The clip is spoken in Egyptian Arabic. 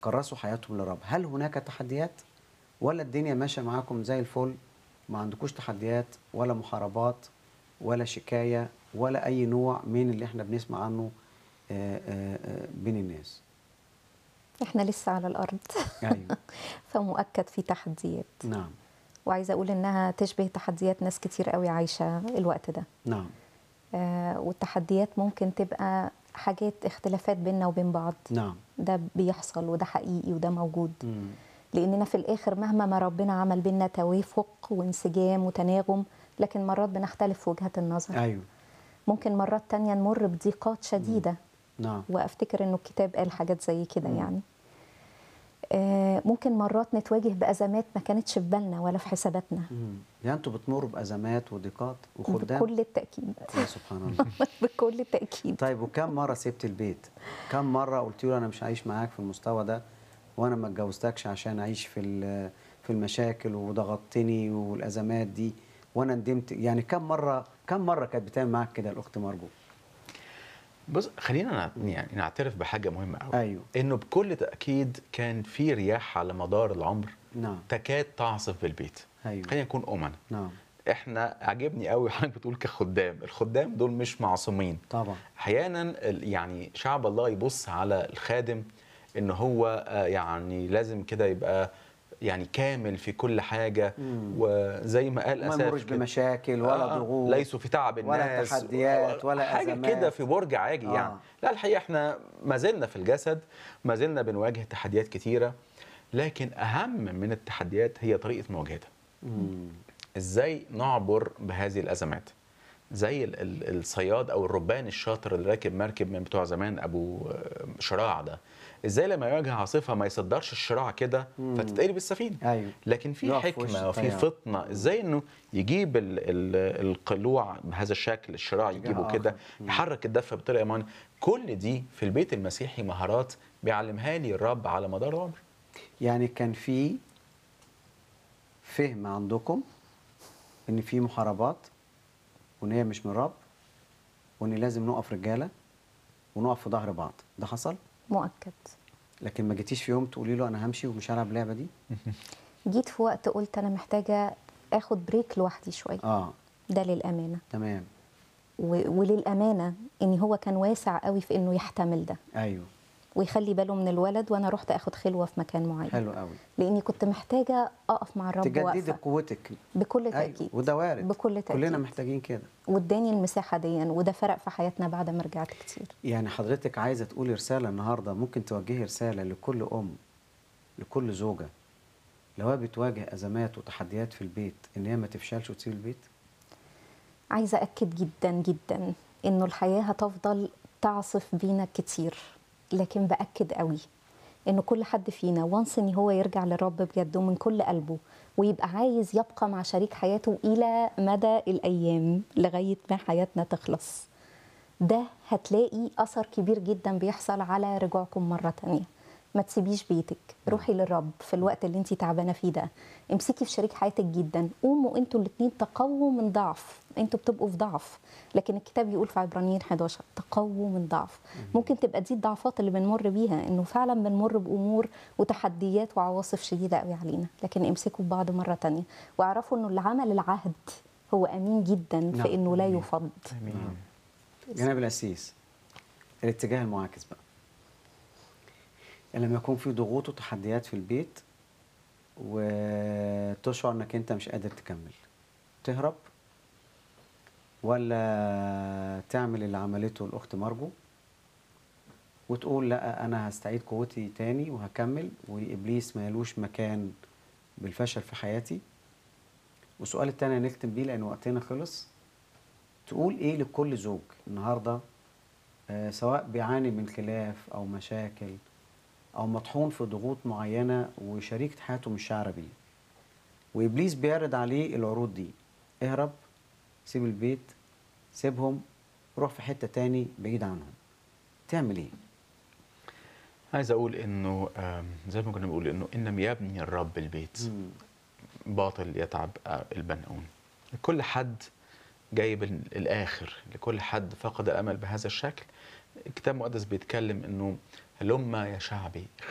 كرسوا حياتهم للرب هل هناك تحديات ولا الدنيا ماشيه معاكم زي الفل ما عندكوش تحديات ولا محاربات ولا شكايه ولا اي نوع من اللي احنا بنسمع عنه آه، آه، آه، بين الناس احنا لسه على الارض ايوه فمؤكد في تحديات نعم وعايزه اقول انها تشبه تحديات ناس كتير قوي عايشه الوقت ده نعم آه والتحديات ممكن تبقى حاجات اختلافات بيننا وبين بعض نعم ده بيحصل وده حقيقي وده موجود مم. لاننا في الاخر مهما ما ربنا عمل بينا توافق وانسجام وتناغم لكن مرات بنختلف في وجهات النظر ايوه ممكن مرات تانية نمر بضيقات شديدة نعم وافتكر انه الكتاب قال حاجات زي كده مم. يعني آه، ممكن مرات نتواجه بازمات ما كانتش في بالنا ولا في حساباتنا مم. يعني انتوا بتمروا بازمات وضيقات وخدام بكل التاكيد يا سبحان الله بكل التاكيد طيب وكم مره سبت البيت كم مره قلت له انا مش عايش معاك في المستوى ده وانا ما اتجوزتكش عشان اعيش في ال- في المشاكل وضغطتني والازمات دي وانا ندمت يعني كم مره كم مره كانت بتعمل معاك كده الاخت مرجو بص خلينا نع- يعني نعترف بحاجه مهمه قوي ايوه انه بكل تاكيد كان في رياح على مدار العمر نعم تكاد تعصف بالبيت ايوه خلينا نكون امنا نعم احنا عجبني قوي حضرتك بتقول كخدام الخدام دول مش معصومين طبعا احيانا ال- يعني شعب الله يبص على الخادم ان هو آه، يعني لازم كده يبقى يعني كامل في كل حاجه مم. وزي ما قال ما اساف يمرش كده، بمشاكل ولا آه، ضغوط ليسوا في تعب ولا الناس تحديات ولا حاجه أزمات. كده في برج عاجي آه. يعني لا الحقيقه احنا ما زلنا في الجسد ما زلنا بنواجه تحديات كتيره لكن اهم من التحديات هي طريقه مواجهتها مم. ازاي نعبر بهذه الازمات زي ال- ال- الصياد او الربان الشاطر اللي راكب مركب من بتوع زمان ابو آه، شراع ده ازاي لما يواجه عاصفه ما يصدرش الشراع كده مم. فتتقلب السفينه ايوه لكن في يقف في وش حكمه وفي التيار. فطنه ازاي انه يجيب ال ال القلوع بهذا الشكل الشراع اتجاه يجيبه آخر. كده مم. يحرك الدفه بطريقه معينه كل دي في البيت المسيحي مهارات بيعلمها لي الرب على مدار العمر يعني كان في فهم عندكم ان في محاربات وان هي مش من الرب وان لازم نقف رجاله ونقف في ظهر بعض ده حصل مؤكد لكن ما جيتيش في يوم تقولي له انا همشي ومش هلعب اللعبه دي جيت في وقت قلت انا محتاجه اخد بريك لوحدي شويه اه ده للامانه تمام و- وللامانه ان هو كان واسع قوي في انه يحتمل ده ايوه ويخلي باله من الولد وانا رحت اخد خلوه في مكان معين حلو قوي لاني كنت محتاجه اقف مع الرب تجددي واقفه قوتك بكل ايوه تاكيد وده وارد بكل تاكيد كلنا محتاجين كده واداني المساحه دي وده فرق في حياتنا بعد ما رجعت كتير يعني حضرتك عايزه تقولي رساله النهارده ممكن توجهي رساله لكل ام لكل زوجه لو هي بتواجه ازمات وتحديات في البيت ان هي ما تفشلش وتسيب البيت عايزه اكد جدا جدا انه الحياه هتفضل تعصف بينا كتير لكن باكد قوي انه كل حد فينا وانس ان هو يرجع للرب بجد ومن كل قلبه ويبقى عايز يبقى مع شريك حياته الى مدى الايام لغايه ما حياتنا تخلص ده هتلاقي اثر كبير جدا بيحصل على رجوعكم مره تانية ما تسيبيش بيتك روحي للرب في الوقت اللي انت تعبانه فيه ده امسكي في شريك حياتك جدا قوموا انتوا الاثنين تقووا من ضعف انتوا بتبقوا في ضعف لكن الكتاب يقول في عبرانيين 11 تقووا من ضعف ممكن تبقى دي الضعفات اللي بنمر بيها انه فعلا بنمر بامور وتحديات وعواصف شديده قوي علينا لكن امسكوا ببعض مره تانية واعرفوا انه اللي عمل العهد هو امين جدا نعم. في انه لا يفض امين جناب القسيس الاتجاه المعاكس بقى يعني لما يكون في ضغوط وتحديات في البيت وتشعر انك انت مش قادر تكمل تهرب ولا تعمل اللي عملته الاخت مرجو وتقول لا انا هستعيد قوتي تاني وهكمل وابليس ما يلوش مكان بالفشل في حياتي والسؤال التاني هنختم بيه لان وقتنا خلص تقول ايه لكل زوج النهارده آه سواء بيعاني من خلاف او مشاكل او مطحون في ضغوط معينه وشريكة حياته مش شاعره بيه وابليس بيعرض عليه العروض دي اهرب سيب البيت سيبهم روح في حته تاني بعيد عنهم تعمل ايه عايز اقول انه آم، زي ما كنا بنقول انه ان لم يبني الرب البيت باطل يتعب آه، البناؤون لكل حد جايب ال- الاخر لكل حد فقد الامل بهذا الشكل الكتاب المقدس بيتكلم انه هلم يا شعبي